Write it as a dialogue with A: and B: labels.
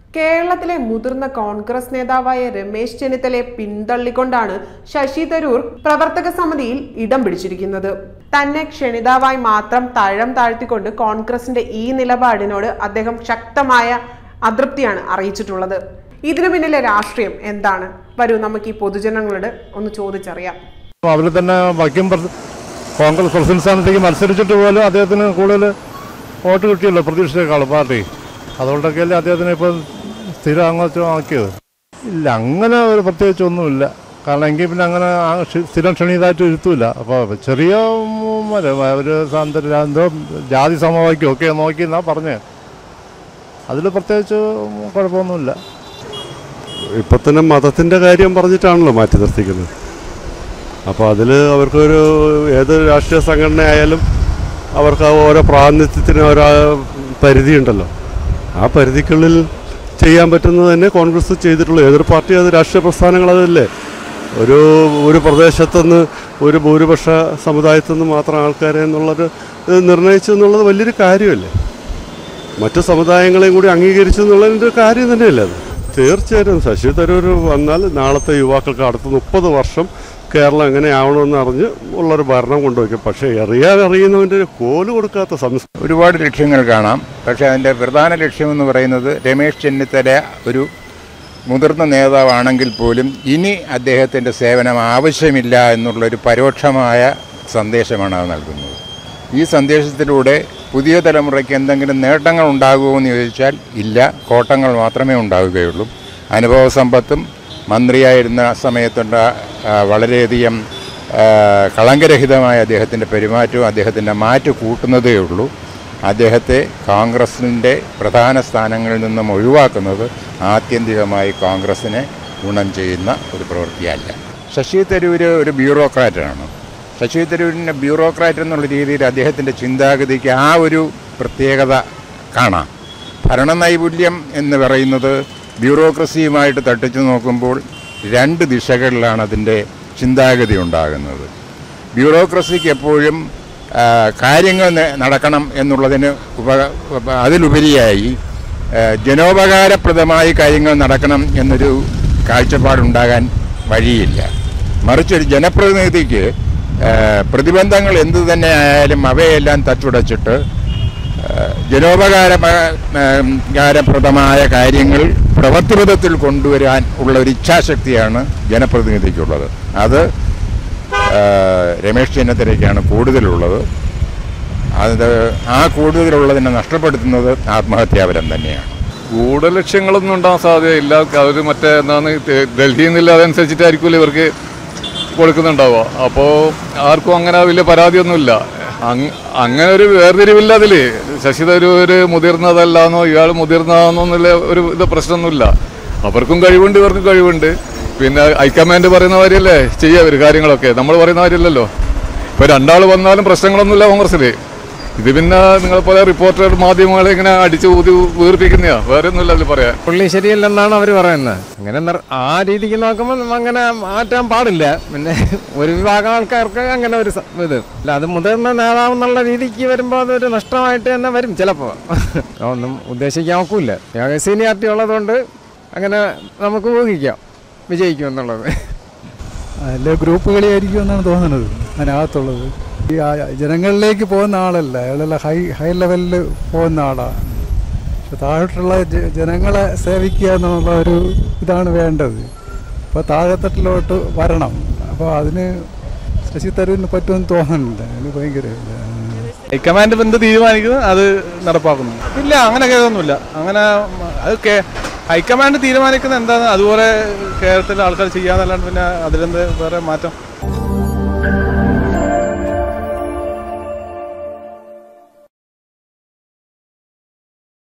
A: കേരളത്തിലെ മുതിർന്ന കോൺഗ്രസ് നേതാവായ രമേശ് ചെന്നിത്തലയെ പിന്തള്ളിക്കൊണ്ടാണ് ശശി തരൂർ പ്രവർത്തക സമിതിയിൽ ഇടം പിടിച്ചിരിക്കുന്നത് തന്നെ ക്ഷണിതാവായി മാത്രം തഴം താഴ്ത്തിക്കൊണ്ട് കോൺഗ്രസിന്റെ ഈ നിലപാടിനോട് അദ്ദേഹം ശക്തമായ അതൃപ്തിയാണ് അറിയിച്ചിട്ടുള്ളത് ഇതിനു പിന്നിലെ രാഷ്ട്രീയം എന്താണ് വരൂ നമുക്ക് ഈ പൊതുജനങ്ങളോട് ഒന്ന് ചോദിച്ചറിയാം
B: അപ്പോൾ അവർ തന്നെ വൈക്കം പ്ര- കോൺഗ്രസ് പ്രസിഡന്റ് സ്ഥാനത്തേക്ക് മത്സരിച്ചിട്ട് പോലും അദ്ദേഹത്തിന് കൂടുതൽ വോട്ട് കിട്ടിയല്ലോ പ്രതീക്ഷിച്ചേക്കാളും പാർട്ടി അതുകൊണ്ടൊക്കെയല്ലേ അദ്ദേഹത്തിനെ ഇപ്പോൾ സ്ഥിരം അങ്ങോട്ട് ആക്കിയത് ഇല്ല അങ്ങനെ ഒരു പ്രത്യേകിച്ച് ഒന്നുമില്ല കാരണം എങ്കിൽ പിന്നെ അങ്ങനെ ആ ക്ഷി- സ്ഥിരം ക്ഷണിതായിട്ട് ഇരുത്തൂല അപ്പോൾ ചെറിയ ഉം, ഒരു സാന്തര എന്തോ ജാതി സമവാക്യം ഒക്കെ നോക്കി എന്നാ പറഞ്ഞേ അതിൽ പ്രത്യേകിച്ച് കുഴപ്പമൊന്നുമില്ല
C: ഇപ്പൊ തന്നെ മതത്തിന്റെ കാര്യം പറഞ്ഞിട്ടാണല്ലോ മാറ്റി നിർത്തിക്കുന്നത് അപ്പോൾ അതിൽ അവർക്കൊരു ഏത് രാഷ്ട്രീയ സംഘടന ആയാലും അവർക്ക് ആ ഓരോ പ്രാതിനിധ്യത്തിന് ഓരോ പരിധിയുണ്ടല്ലോ ആ പരിധിക്കുള്ളിൽ ചെയ്യാൻ പറ്റുന്നത് തന്നെ കോൺഗ്രസ് ചെയ്തിട്ടുള്ളൂ ഏതൊരു പാർട്ടി അത് രാഷ്ട്രീയ പ്രസ്ഥാനങ്ങൾ അതല്ലേ ഒരു ഒരു പ്രദേശത്തുനിന്ന് ഒരു ഭൂരിപക്ഷ സമുദായത്തിൽ നിന്ന് മാത്രം ആൾക്കാരെ എന്നുള്ളൊരു ഇത് നിർണ്ണയിച്ചു എന്നുള്ളത് വലിയൊരു കാര്യമല്ലേ മറ്റു സമുദായങ്ങളെയും കൂടി അംഗീകരിച്ചു എന്നുള്ളതിൻ്റെ ഒരു കാര്യം തന്നെയല്ലേ അത് തീർച്ചയായിട്ടും ശശി തരൂർ വന്നാൽ നാളത്തെ യുവാക്കൾക്ക് അടുത്ത മുപ്പത് വർഷം കേരളം എങ്ങനെയാവണമെന്ന് അറിഞ്ഞ് ഉള്ളൊരു ഭരണം കൊണ്ടുവയ്ക്കും പക്ഷേ എറിയാൻ അറിയുന്നവൻ്റെ കോല് കൊടുക്കാത്ത സംസ്കാരം
D: ഒരുപാട് ലക്ഷ്യങ്ങൾ കാണാം പക്ഷേ അതിൻ്റെ പ്രധാന ലക്ഷ്യമെന്ന് പറയുന്നത് രമേശ് ചെന്നിത്തല ഒരു മുതിർന്ന നേതാവാണെങ്കിൽ പോലും ഇനി അദ്ദേഹത്തിൻ്റെ സേവനം ആവശ്യമില്ല എന്നുള്ളൊരു പരോക്ഷമായ സന്ദേശമാണ് അത് നൽകുന്നത് ഈ സന്ദേശത്തിലൂടെ പുതിയ തലമുറയ്ക്ക് എന്തെങ്കിലും നേട്ടങ്ങൾ ഉണ്ടാകുമോ എന്ന് ചോദിച്ചാൽ ഇല്ല കോട്ടങ്ങൾ മാത്രമേ ഉണ്ടാവുകയുള്ളൂ അനുഭവ സമ്പത്തും മന്ത്രിയായിരുന്ന സമയത്തുണ്ട ആ, വളരെയധികം ആ, കളങ്കരഹിതമായ അദ്ദേഹത്തിൻ്റെ പെരുമാറ്റവും അദ്ദേഹത്തിൻ്റെ മാറ്റ് കൂട്ടുന്നതേ ഉള്ളൂ അദ്ദേഹത്തെ കോൺഗ്രസിൻ്റെ പ്രധാന സ്ഥാനങ്ങളിൽ നിന്നും ഒഴിവാക്കുന്നത് ആത്യന്തികമായി കോൺഗ്രസിനെ ഗുണം ചെയ്യുന്ന ഒരു പ്രവൃത്തിയല്ല ശശി തരൂർ ഒരു ബ്യൂറോക്രാറ്റാണ് ശശി തരൂരിൻ്റെ ബ്യൂറോക്രാറ്റ് എന്നുള്ള രീതിയിൽ അദ്ദേഹത്തിൻ്റെ ചിന്താഗതിക്ക് ആ ഒരു പ്രത്യേകത കാണാം ഭരണനൈപുല്യം എന്ന് പറയുന്നത് ബ്യൂറോക്രസിയുമായിട്ട് തട്ടിച്ചു നോക്കുമ്പോൾ രണ്ട് ദിശകളിലാണ് അതിൻ്റെ ചിന്താഗതി ഉണ്ടാകുന്നത് ബ്യൂറോക്രസിക്ക് എപ്പോഴും ആ, കാര്യങ്ങൾ ന- നടക്കണം എന്നുള്ളതിന് ഉപ ഉപ- അതിലുപരിയായി ആ, ജനോപകാരപ്രദമായി കാര്യങ്ങൾ നടക്കണം എന്നൊരു കാഴ്ചപ്പാടുണ്ടാകാൻ വഴിയില്ല മറിച്ച് ഒരു ജനപ്രതിനിധിക്ക് ആ, പ്രതിബന്ധങ്ങൾ എന്തു തന്നെ ആയാലും അവയെല്ലാം തച്ചുടച്ചിട്ട് ജനോപകാരപ്രദമായ കാര്യങ്ങൾ പ്രവർത്തിപഥത്തിൽ കൊണ്ടുവരാൻ ഉള്ള ഒരു ഇച്ഛാശക്തിയാണ് ജനപ്രതിനിധിക്കുള്ളത് അത് ആ, രമേശ് ചെന്നിത്തലയ്ക്കാണ് കൂടുതലുള്ളത് അത് ആ കൂടുതലുള്ളതിനെ നഷ്ടപ്പെടുത്തുന്നത് ആത്മഹത്യാപരം തന്നെയാണ്
E: കൂടുതൽ ലക്ഷ്യങ്ങളൊന്നും ഉണ്ടാകാൻ സാധ്യതയില്ല അവർ മറ്റേ എന്താണ് ഡൽഹിയിൽ നിന്നില്ല അതനുസരിച്ചിട്ടായിരിക്കുമല്ലോ ഇവർക്ക് കൊടുക്കുന്നുണ്ടാവുക അപ്പോൾ ആർക്കും അങ്ങനെ വലിയ പരാതിയൊന്നുമില്ല അങ് അങ്ങനെ ഒരു വേർതിരിവില്ല അതിൽ ശശി തരൂർ മുതിർന്നതല്ലാന്നോ ഇയാൾ മുതിർന്നതാണോ എന്നുള്ള ഒരു ഇത് പ്രശ്നമൊന്നുമില്ല അവർക്കും കഴിവുണ്ട് ഇവർക്കും കഴിവുണ്ട് പിന്നെ ഹൈക്കമാൻഡ് പറയുന്ന മാതിരിയല്ലേ ചെയ്യുക അവർ കാര്യങ്ങളൊക്കെ നമ്മൾ പറയുന്ന മാതിരിയല്ലല്ലോ ഇപ്പോൾ രണ്ടാൾ വന്നാലും പ്രശ്നങ്ങളൊന്നുമില്ല കോൺഗ്രസ്സിൽ ഇത് പിന്നെ നിങ്ങളെ പോലെ റിപ്പോർട്ടർ മാധ്യമങ്ങളെ ഇങ്ങനെ അടിച്ചു ഊതി വീർപ്പിക്കുന്നതാ വേറെ ഒന്നുമില്ല അതിൽ പറയാൻ
F: പുള്ളി ശരിയല്ലെന്നാണ് അവർ പറയുന്നത് അങ്ങനെ നിർ- ആ രീതിക്ക് നോക്കുമ്പോൾ അങ്ങനെ മാറ്റാൻ പാടില്ല പിന്നെ ഒരു വിഭാഗം ആൾക്കാർക്ക് അങ്ങനെ ഒരു സ- ഇത് അല്ല അത് മുതിർന്ന നേതാവെന്നുള്ള രീതിക്ക് വരുമ്പോൾ അതൊരു നഷ്ടമായിട്ട് തന്നെ വരും ചിലപ്പോൾ ഒന്നും ഉദ്ദേശിക്കാൻ ഒക്കില്ല സീനിയാരിറ്റി ഉള്ളതുകൊണ്ട് അങ്ങനെ നമുക്ക് ഊഹിക്കാം വിജയിക്കും എന്നുള്ളത്
G: അല്ല ഗ്രൂപ്പ് കളിയായിരിക്കും എന്നാണ് തോന്നുന്നത് അതിനകത്തുള്ളത് ഈ ആ ജനങ്ങളിലേക്ക് പോകുന്ന ആളല്ല അയാളെല്ലാം ഹൈ ഹൈ ലെവലിൽ പോകുന്ന ആളാണ് പക്ഷെ താഴോട്ടുള്ള ജ- ജനങ്ങളെ സേവിക്കുക എന്നുള്ള ഒരു ഇതാണ് വേണ്ടത് അപ്പോൾ താഴെത്തട്ടിലോട്ട് വരണം അപ്പോൾ അതിന് ശശി തരൂരിന് പറ്റുമെന്ന് തോന്നുന്നില്ല അതിന് ഭയങ്കര ഇതാ.
E: ഹൈക്കമാൻഡ് എന്ത് തീരുമാനിക്കുന്നത് അത് നടപ്പാക്കുന്നു ഇല്ല അങ്ങനെ കേൾക്കൊന്നുമില്ല അങ്ങനെ അത് കേ- ഹൈക്കമാൻഡ് തീരുമാനിക്കുന്നത് എന്താണ് അതുപോലെ കേരളത്തിലെ ആൾക്കാർ ചെയ്യാന്നല്ലാണ്ട് പിന്നെ അതിലെന്ത് വേറെ മാറ്റം